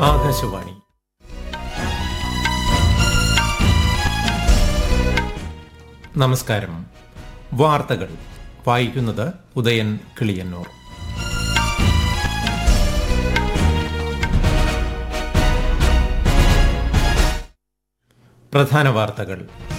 ആകാശവാണി നമസ്കാരം വാർത്തകൾ വായിക്കുന്നത് ഉദയൻ കിളിയന്നൂർ പ്രധാന വാർത്തകൾ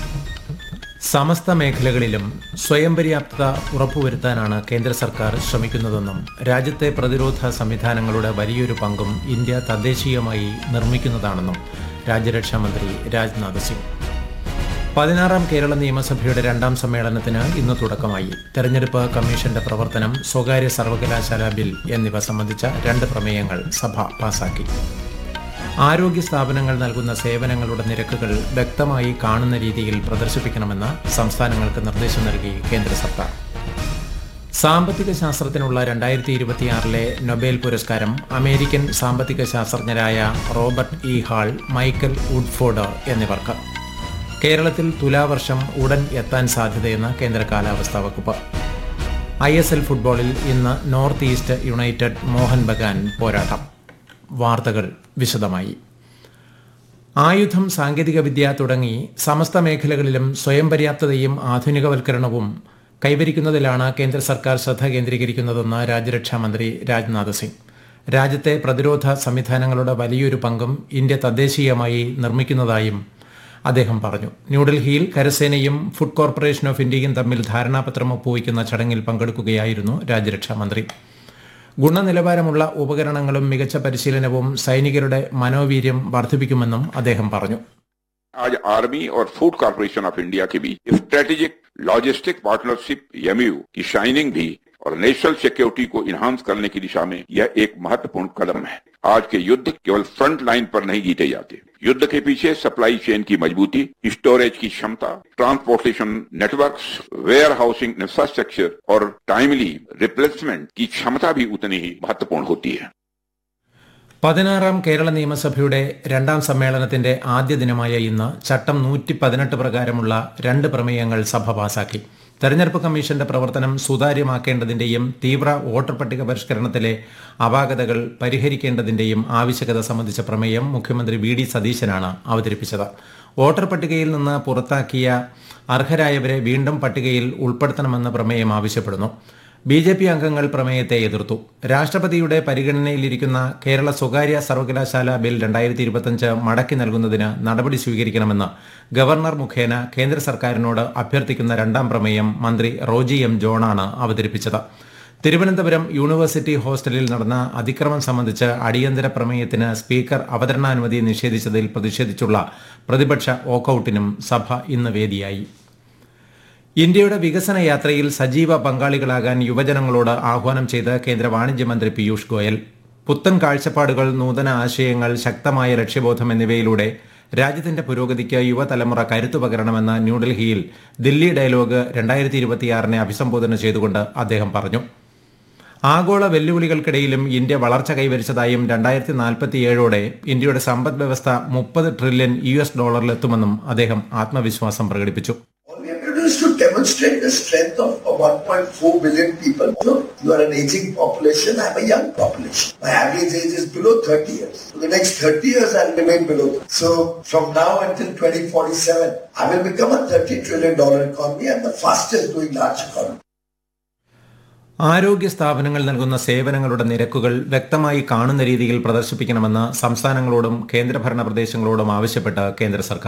സമസ്ത മേഖലകളിലും സ്വയം പര്യാപ്തത ഉറപ്പുവരുത്താനാണ് കേന്ദ്ര സർക്കാർ ശ്രമിക്കുന്നതെന്നും രാജ്യത്തെ പ്രതിരോധ സംവിധാനങ്ങളുടെ വലിയൊരു പങ്കും ഇന്ത്യ തദ്ദേശീയമായി നിർമ്മിക്കുന്നതാണെന്നും രാജ്യരക്ഷാ മന്ത്രി രാജ്നാഥ് സിംഗ് പതിനാറാം കേരള നിയമസഭയുടെ രണ്ടാം സമ്മേളനത്തിന് ഇന്ന് തുടക്കമായി തെരഞ്ഞെടുപ്പ് കമ്മീഷന്റെ പ്രവർത്തനം സ്വകാര്യ സർവകലാശാല ബിൽ എന്നിവ സംബന്ധിച്ച രണ്ട് പ്രമേയങ്ങൾ സഭ പാസാക്കി ആരോഗ്യ സ്ഥാപനങ്ങൾ നൽകുന്ന സേവനങ്ങളുടെ നിരക്കുകൾ വ്യക്തമായി കാണുന്ന രീതിയിൽ പ്രദർശിപ്പിക്കണമെന്ന് സംസ്ഥാനങ്ങൾക്ക് നിർദ്ദേശം നൽകി കേന്ദ്ര സർക്കാർ സാമ്പത്തിക ശാസ്ത്രത്തിനുള്ള രണ്ടായിരത്തി ഇരുപത്തിയാറിലെ നൊബേൽ പുരസ്കാരം അമേരിക്കൻ സാമ്പത്തിക ശാസ്ത്രജ്ഞരായ Robert E Hall Michael Woodford എന്നിവർക്ക് കേരളത്തിൽ തുലാവർഷം ഉടൻ എത്താൻ സാധ്യതയെന്ന് കേന്ദ്ര കാലാവസ്ഥാ വകുപ്പ് ഐ എസ് എൽ ഫുട്ബോളിൽ ഇന്ന് North East United Mohun Bagan പോരാട്ടം വാർത്തകൾ വിശദമായി ആയുധം സാങ്കേതികവിദ്യ തുടങ്ങി സമസ്ത മേഖലകളിലും സ്വയം പര്യാപ്തതയും ആധുനികവൽക്കരണവും കൈവരിക്കുന്നതിലാണ് കേന്ദ്ര സർക്കാർ ശ്രദ്ധ കേന്ദ്രീകരിക്കുന്നതെന്ന് രാജ്യരക്ഷാ മന്ത്രി രാജ്നാഥ് സിംഗ് രാജ്യത്തെ പ്രതിരോധ സംവിധാനങ്ങളുടെ വലിയൊരു പങ്കും ഇന്ത്യ തദ്ദേശീയമായി നിർമ്മിക്കുന്നതായും അദ്ദേഹം പറഞ്ഞു ന്യൂഡൽഹിയിൽ കരസേനയും ഫുഡ് കോർപ്പറേഷൻ ഓഫ് ഇന്ത്യയും തമ്മിൽ ധാരണാപത്രം ഒപ്പുവയ്ക്കുന്ന ചടങ്ങിൽ പങ്കെടുക്കുകയായിരുന്നു രാജ്യരക്ഷാ മന്ത്രി ഗുണനിലവാരമുള്ള ഉപകരണങ്ങളും മികച്ച പരിശീലനവും സൈനികരുടെ മനോവീര്യം വർദ്ധിപ്പിക്കുമെന്നും അദ്ദേഹം പറഞ്ഞു आज आर्मी और फूड कॉरपोरेशन ऑफ इंडिया के बीच स्ट्रेटेजिक लॉजिस्टिक पार्टनरशिप एमयू की शाइनिंग भी और नेशनल सिक्योरिटी को इन्हांस करने की दिशा में यह एक महत्वपूर्ण कदम है आज के युद्ध केवल फ्रंट लाइन पर नहीं जीते जाते युद्ध के पीछे सप्लाई चेन की मजबूती स्टोरेज की क्षमता transportation networks warehousing infrastructure और टाइमली रिप्लेसमेंट की क्षमता भी उतनी ही महत्वपूर्ण होती है പതിനാറാം കേരള നിയമസഭയുടെ രണ്ടാം സമ്മേളനത്തിന്റെ ആദ്യ ദിനമായ ഇന്ന് ചട്ടം നൂറ്റി പതിനെട്ട് പ്രകാരമുള്ള രണ്ട് പ്രമേയങ്ങൾ സഭ പാസാക്കി തെരഞ്ഞെടുപ്പ് കമ്മീഷന്റെ പ്രവർത്തനം സുതാര്യമാക്കേണ്ടതിന്റെയും തീവ്ര വോട്ടർ പട്ടിക പരിഷ്കരണത്തിലെ അപാകതകൾ പരിഹരിക്കേണ്ടതിന്റെയും ആവശ്യകത സംബന്ധിച്ച പ്രമേയം മുഖ്യമന്ത്രി വി ഡി സതീശനാണ് അവതരിപ്പിച്ചത് വോട്ടർ പട്ടികയിൽ നിന്ന് പുറത്താക്കിയ അർഹരായവരെ വീണ്ടും പട്ടികയിൽ ഉൾപ്പെടുത്തണമെന്ന് പ്രമേയം ആവശ്യപ്പെടുന്നു ബി ജെ പി അംഗങ്ങൾ പ്രമേയത്തെ എതിർത്തു രാഷ്ട്രപതിയുടെ പരിഗണനയിലിരിക്കുന്ന കേരള സ്വകാര്യ സർവകലാശാല ബിൽ രണ്ടായിരത്തി ഇരുപത്തിയഞ്ച് മടക്കി നൽകുന്നതിന് നടപടി സ്വീകരിക്കണമെന്ന് ഗവർണർ മുഖേന കേന്ദ്ര സർക്കാരിനോട് അഭ്യർത്ഥിക്കുന്ന രണ്ടാം പ്രമേയം മന്ത്രി റോജി എം ജോണാണ് അവതരിപ്പിച്ചത് തിരുവനന്തപുരം യൂണിവേഴ്സിറ്റി ഹോസ്റ്റലിൽ നടന്ന അതിക്രമം സംബന്ധിച്ച് അടിയന്തര പ്രമേയത്തിന് സ്പീക്കർ അവതരണാനുമതി നിഷേധിച്ചതിൽ പ്രതിഷേധിച്ചുള്ള പ്രതിപക്ഷ വോക്കൌട്ടിനും സഭ ഇന്ന് വേദിയായി ഇന്ത്യയുടെ വികസന യാത്രയിൽ സജീവ പങ്കാളികളാകാൻ യുവജനങ്ങളോട് ആഹ്വാനം ചെയ്ത് കേന്ദ്ര വാണിജ്യമന്ത്രി പീയൂഷ് ഗോയൽ പുത്തൻ കാഴ്ചപ്പാടുകൾ നൂതന ആശയങ്ങൾ ശക്തമായ ലക്ഷ്യബോധം എന്നിവയിലൂടെ രാജ്യത്തിന്റെ പുരോഗതിക്ക് യുവതലമുറ കരുത്തു പകരണമെന്ന് ന്യൂഡൽഹിയിൽ ദില്ലി ഡയലോഗ് രണ്ടായിരത്തി ഇരുപത്തിയാറിനെ അഭിസംബോധന ചെയ്തുകൊണ്ട് അദ്ദേഹം പറഞ്ഞു ആഗോള വെല്ലുവിളികൾക്കിടയിലും ഇന്ത്യ വളർച്ച കൈവരിച്ചതായും രണ്ടായിരത്തി നാൽപ്പത്തിയേഴോടെ ഇന്ത്യയുടെ സമ്പദ് വ്യവസ്ഥ മുപ്പത് ട്രില്യൺ യു എസ് ഡോളറിലെത്തുമെന്നും അദ്ദേഹം ആത്മവിശ്വാസം പ്രകടിപ്പിച്ചു All we have to do is to demonstrate the strength of, of 1.4 billion people. Look, you are an aging population, I'm a young population. My average age is below 30 years. For the next 30 years, I'll remain below. So from now until 2047, I will become a 30 trillion dollar economy and the fastest growing large economy. ആരോഗ്യ സ്ഥാപനങ്ങൾ നൽകുന്ന സേവനങ്ങളുടെ നിരക്കുകൾ വ്യക്തമായി കാണുന്ന രീതിയിൽ പ്രദർശിപ്പിക്കണമെന്ന് സംസ്ഥാനങ്ങളോടും കേന്ദ്രഭരണ പ്രദേശങ്ങളോടും ആവശ്യപ്പെട്ട് കേന്ദ്ര സർക്കാർ